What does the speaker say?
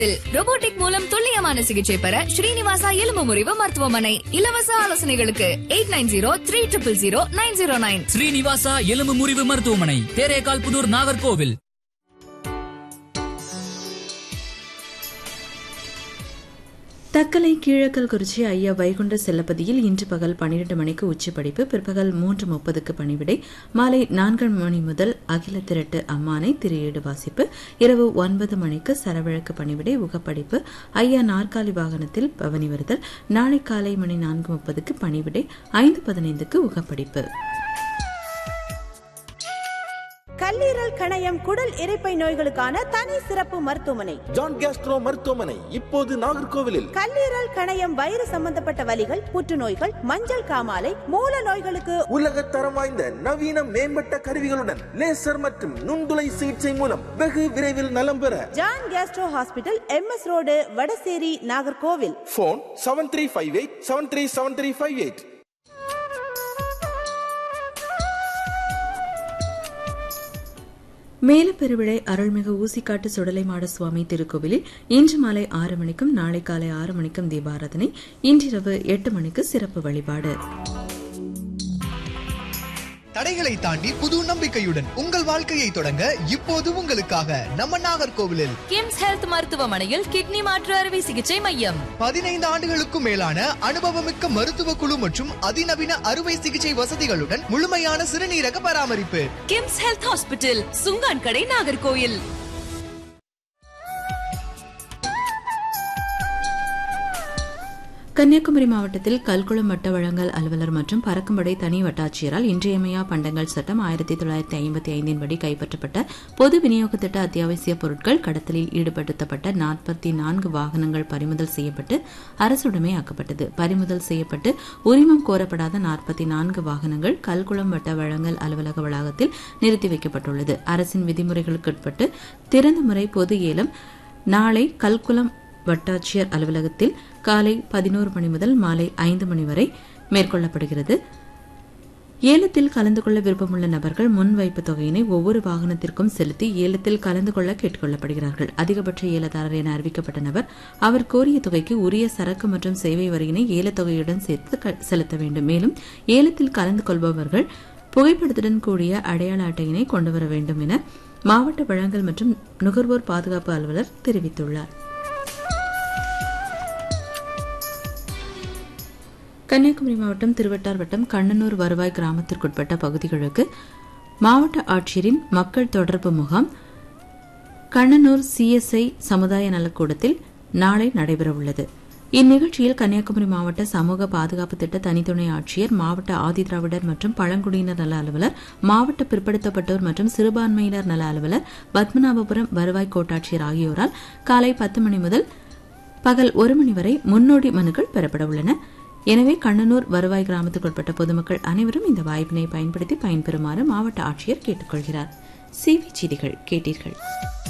robotic மூலம் துல்லியமான சிகிச்சை பெற ஸ்ரீனிவாசா எலும்பு முறிவு மருத்துவமனை இலவச ஆலோசனைகளுக்கு eight nine zero three triple zero nine zero nine Srinivasa எலும்பு முறிவு மருத்துவமனை தேரேகால் புதூர் நாகர்கோவில் தக்கலை கீழக்கல் குறிச்சி ஐயா வைகுண்ட செல்லப்பதியில் இன்று பகல் பன்னிரண்டு மணிக்கு உச்சி படிப்பு பிற்பகல் மூன்று முப்பதுக்கு பணிவிடை மாலை நான்கு மணி முதல் அகில திரட்டு அம்மானை திரையீடு வாசிப்பு இரவு ஒன்பது மணிக்கு சரவிளக்கு பணிவிடை உகப்படிப்பு ஐயா நாற்காலி வாகனத்தில் பவனி வருதல் நாளை காலை மணி நான்கு முப்பதுக்கு பணிவிடை ஐந்து பதினைந்துக்கு உகப்படிப்பு கல்லீரல் கணையம் குடல் இரைப்பை நோய்களுக்கான தனி சிறப்பு மருத்துவமனை ஜான் கேஸ்ட்ரோ மருத்துவமனை இப்போது நாகர்கோவிலில் கல்லீரல் கணையம் வயிறு சம்பந்தப்பட்ட வலிகள் புற்றுநோய்கள் மஞ்சள் காமாலை மூல நோய்களுக்கு உலக தரம் வாய்ந்த நவீன மேம்பட்ட கருவிகளுடன் லேசர் மற்றும் நுண்துளை சிகிச்சை மூலம் வெகு விரைவில் நலம் பெற John Castro hospital M S road Vadasery Nagercoil phone seven three five eight seven three seven three five eight Melaperuvilai அருள்மிகு ஊசிக்காட்டு சுடலைமாட சுவாமி திருக்கோவிலில் இன்று மாலை ஆறு மணிக்கும் நாளை காலை ஆறு மணிக்கும் தீபாராதனை இன்றிரவு எட்டு மணிக்கு சிறப்பு வழிபாடு தடைகளை தாண்டி புது நம்பிக்கையுடன் உங்கள் வாழ்க்கையை தொடங்க இப்போது உங்களுக்காக நம்ம நாகர்கோவிலில் கிம்ஸ் ஹெல்த் மருத்துவமனையில் கிட்னி மாற்று அறுவை சிகிச்சை மையம் பதினைந்து ஆண்டுகளுக்கும் மேலான அனுபவமிக்க மருத்துவ குழு மற்றும் அதிநவீன அறுவை சிகிச்சை வசதிகளுடன் முழுமையான சிறுநீரக பராமரிப்பு கிம்ஸ் ஹெல்த் ஹாஸ்பிட்டல் சுங்கான் கடை நாகர்கோயில் கன்னியாகுமரி மாவட்டத்தில் கல்குளம் வட்ட வழங்கல் அலுவலர் மற்றும் பறக்கும்படை தனி வட்டாட்சியரால் இன்றியமையா பண்டங்கள் சட்டம் ஆயிரத்தி தொள்ளாயிரத்தி ஐம்பத்தி ஐந்தின் படி கைப்பற்றப்பட்ட பொது விநியோக திட்ட அத்தியாவசிய பொருட்கள் கடத்தலில் ஈடுபடுத்தப்பட்ட நாற்பத்தி நான்கு வாகனங்கள் பறிமுதல் செய்யப்பட்டு அரசுடைமை ஆக்கப்பட்டது பறிமுதல் செய்யப்பட்டு உரிமம் கோரப்படாத நாற்பத்தி நான்கு வாகனங்கள் கல்குளம் வட்ட வழங்கல் அலுவலக வளாகத்தில் நிறுத்தி வைக்கப்பட்டுள்ளது அரசின் விதிமுறைகளுக்குட்பட்டு திறந்த முறை பொது ஏலம் நாளை கல்குளம் வட்டாட்சியர் அலுவலகத்தில் காலை பதினோரு மணி முதல் மாலை ஐந்து மணி வரை மேற்கொள்ளப்படுகிறது ஏலத்தில் கலந்து கொள்ள விருப்பமுள்ள நபர்கள் முன்வைப்பு தொகையினை ஒவ்வொரு வாகனத்திற்கும் செலுத்தி ஏலத்தில் கலந்து கொள்ள கேட்டுக்கொள்ளப்படுகிறார்கள் அதிகபட்ச ஏலதாரர் என அறிவிக்கப்பட்ட நபர் அவர் கோரிய தொகைக்கு உரிய சரக்கு மற்றும் சேவை வரியினை ஏலத்தொகையுடன் சேர்த்து க- செலுத்த வேண்டும் மேலும் ஏலத்தில் கலந்து கொள்பவர்கள் புகைப்படத்துடன் கூடிய அடையாள அட்டையினை கொண்டுவர வேண்டும் என மாவட்ட வழங்கல் மற்றும் நுகர்வோர் பாதுகாப்பு அலுவலர் தெரிவித்துள்ளார் கன்னியாகுமரி மாவட்டம் திருவட்டார் வட்டம் கண்ணனூர் வருவாய் கிராமத்திற்குட்பட்ட பகுதிகளுக்கு மாவட்ட ஆட்சியரின் மக்கள் தொடர்பு முகாம் கண்ணனூர் சிஎஸ்ஐ சமுதாய நலக்கூடத்தில் நாளை நடைபெறவுள்ளது இந்நிகழ்ச்சியில் கன்னியாகுமரி மாவட்ட சமூக பாதுகாப்பு திட்ட தனித்துணை ஆட்சியர் மாவட்ட ஆதிதிராவிடர் மற்றும் பழங்குடியினர் நல அலுவலர் மாவட்ட பிற்படுத்தப்பட்டோர் மற்றும் சிறுபான்மையினர் நல அலுவலர் பத்மநாபபுரம் வருவாய் கோட்டாட்சியர் ஆகியோரால் காலை பத்து மணி முதல் பகல் ஒரு மணி வரை முன்னோடி மனுக்கள் பெறப்பட உள்ளன எனவே கண்ணனூர் வருவாய் கிராமத்துக்குட்பட்ட பொதுமக்கள் அனைவரும் இந்த வாய்ப்பினை பயன்படுத்தி பயன்பெறுமாறு மாவட்ட ஆட்சியர் கேட்டுக்கொள்கிறார் செய்திச் செய்திகள் கேட்டீர்கள்